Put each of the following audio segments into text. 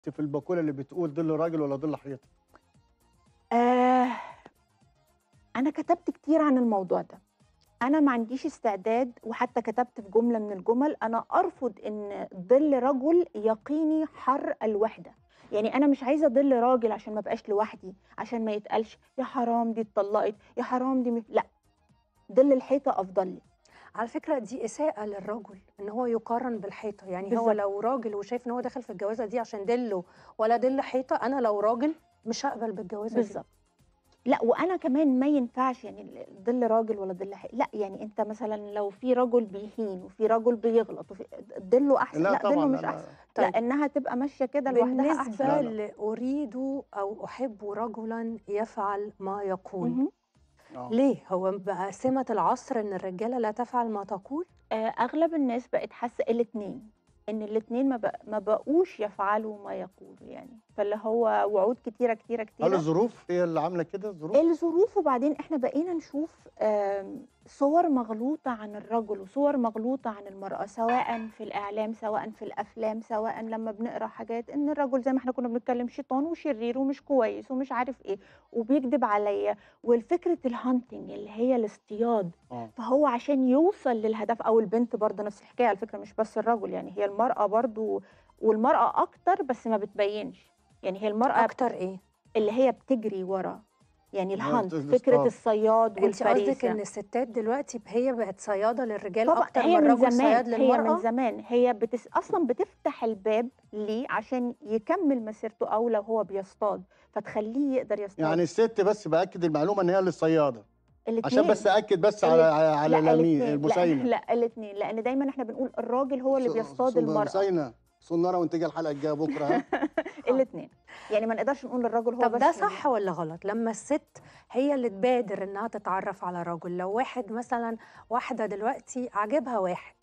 في المقوله اللي بتقول ظل راجل ولا ظل حيطه آه أنا كتبت كتير عن الموضوع ده أنا ما عنديش استعداد وحتى كتبت في جملة من الجمل أنا أرفض إن ظل رجل يقيني حر الوحدة يعني أنا مش عايزة ظل راجل عشان ما بقاش لوحدي عشان ما يتقالش يا حرام دي اتطلقت يا حرام دي م... لا ظل الحيطة أفضل لي على فكره دي اساءه للرجل ان هو يقارن بالحيطه يعني هو بالظبط. لو راجل وشايف ان هو داخل في الجوازه دي عشان دله ولا دل حيطه انا لو راجل مش هقبل بالجوازه دي بالظبط لا وانا كمان ما ينفعش يعني ظل راجل ولا ظل حق لا يعني انت مثلا لو في رجل بيهين وفي رجل بيغلط وفي ظله احسن لا, ظله مش أنا- احسن طيب. لا انها تبقى ماشيه كده لوحدها احسن بالنسبه لا، لا. لاريد او احب رجلا يفعل ما يقول مهم. آه. ليه هو بقى سمه العصر ان الرجاله لا تفعل ما تقول آه، اغلب الناس بقت حاسه الاثنين ان الاثنين ما, بق... ما بقوش يفعلوا ما يقولوا يعني فاللي هو وعود كتيره كتيره هل كتيره الظروف هي اللي عامله كده الظروف الظروف وبعدين احنا بقينا نشوف آم، صور مغلوطة عن الرجل وصور مغلوطة عن المرأة سواء في الإعلام سواء في الأفلام سواء لما بنقرأ حاجات إن الرجل زي ما احنا كنا بنتكلم شيطان وشرير ومش كويس ومش عارف إيه وبيكذب عليا والفكرة الهانتنج اللي هي الاصطياد اه فهو عشان يوصل للهدف أو البنت برضه نفس الحكاية على فكرة مش بس الرجل يعني هي المرأة برضه والمرأة أكتر بس ما بتبينش يعني هي المرأة اكتر ايه اللي هي بتجري ورا يعني اللي هي الهانت بت- فكره الاصطاد. الصياد انت قصدك ان والفريسه الستات دلوقتي هي بقت صياده للرجال طبعا اكتر هي من من الرجل زمان صياد هي للمراه من زمان هي بتس... اصلا بتفتح الباب ليه عشان يكمل مسيرته او لو هو بيصطاد فتخليه يقدر يصطاد يعني الست بس باكد المعلومه ان هي اللي الصياده الاتنين. عشان بس ااكد بس ال- على على لا اليمين الاتنين. المساينه لا, لا الاثنين لان دايما احنا بنقول الراجل هو اللي ص- بيصطاد ص- المراه مساينه صناره وانتاج الحلقه الجايه بكره ها الاثنين يعني ما نقدرش نقول الراجل هو طب بس ده اللي- صح ولا غلط لما الست هي اللي تبادر انها تتعرف على رجل لو واحد مثلا واحده دلوقتي عاجبها واحد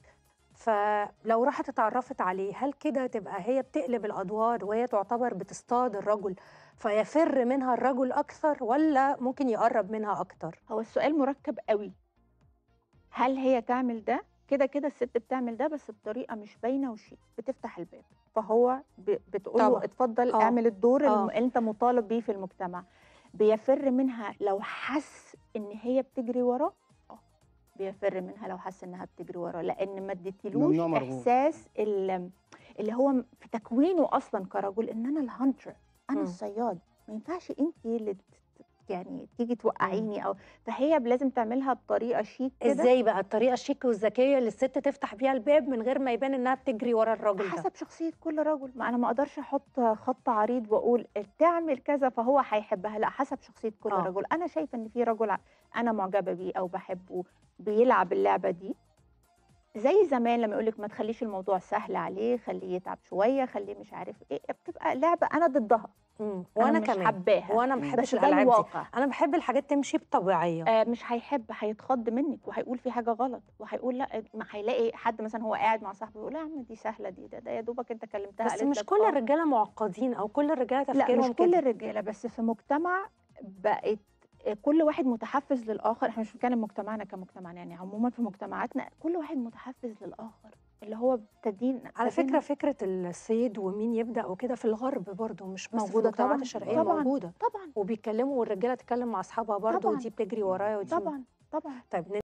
فلو راحت اتعرفت عليه هل كده تبقى هي بتقلب الادوار وهي تعتبر بتصطاد الرجل فيفر منها الرجل اكثر ولا ممكن يقرب منها اكتر هو السؤال مركب قوي هل هي تعمل ده كده كده الست بتعمل ده بس بطريقه مش باينه وشيك بتفتح الباب فهو ب- بتقول له طبعا. اتفضل آه. اعمل الدور آه. اللي انت مطالب بيه في المجتمع بيفر منها لو حس ان هي بتجري وراه اه بيفر منها لو حس انها بتجري وراه لان ما اديتلوش ممنوع مرغوب. احساس ال- اللي هو في تكوينه اصلا كرجل ان انا الهانتر انا مم. الصياد ما ينفعش انت اللي ت- يعني تيجي توقعيني او فهي لازم تعملها بطريقه شيك كده ازاي بقى الطريقه الشيك والذكيه اللي الست تفتح بيها الباب من غير ما يبان انها بتجري ورا الراجل ده حسب شخصيه كل رجل ما انا ما اقدرش احط خط عريض واقول تعمل كذا فهو هيحبها لا حسب شخصيه كل آه. رجل انا شايفه ان في رجل ع- انا معجبه بيه او بحبه بيلعب اللعبه دي زي زمان لما يقولك ما تخليش الموضوع سهل عليه خليه يتعب شويه خليه مش عارف ايه بتبقى لعبه انا ضدها مم. أنا وانا مش كمان حباها وانا ما بس بحبش ده الالعاب دي الواقع انا بحب الحاجات تمشي بطبيعيه آه، مش هيحب هيتخض منك وهيقول في حاجه غلط وهيقول لا ما هيلاقي حد مثلا هو قاعد مع صاحبه يقول لا يا عم دي سهله دي ده, ده يا دوبك انت كلمتها بس قالت مش لك كل آه. الرجاله معقدين او كل الرجاله لا تفكيرهم مش كل كده الرجاله بس في مجتمع بقت كل واحد متحفز للاخر احنا مش بنتكلم مجتمعنا كمجتمع يعني عموما في مجتمعاتنا كل واحد متحفز للاخر اللي هو ابتدين على ابتدينا- فكره فكره الصيد ومين يبدا وكده في الغرب برضو مش بس في موجودة المجتمعات طبعاً، الشرقيه طبعاً. موجوده طبعا وبيتكلموا والرجاله تتكلم مع اصحابها برضو طبعاً. ودي بتجري ورايا ودي طبعا طبعا طيب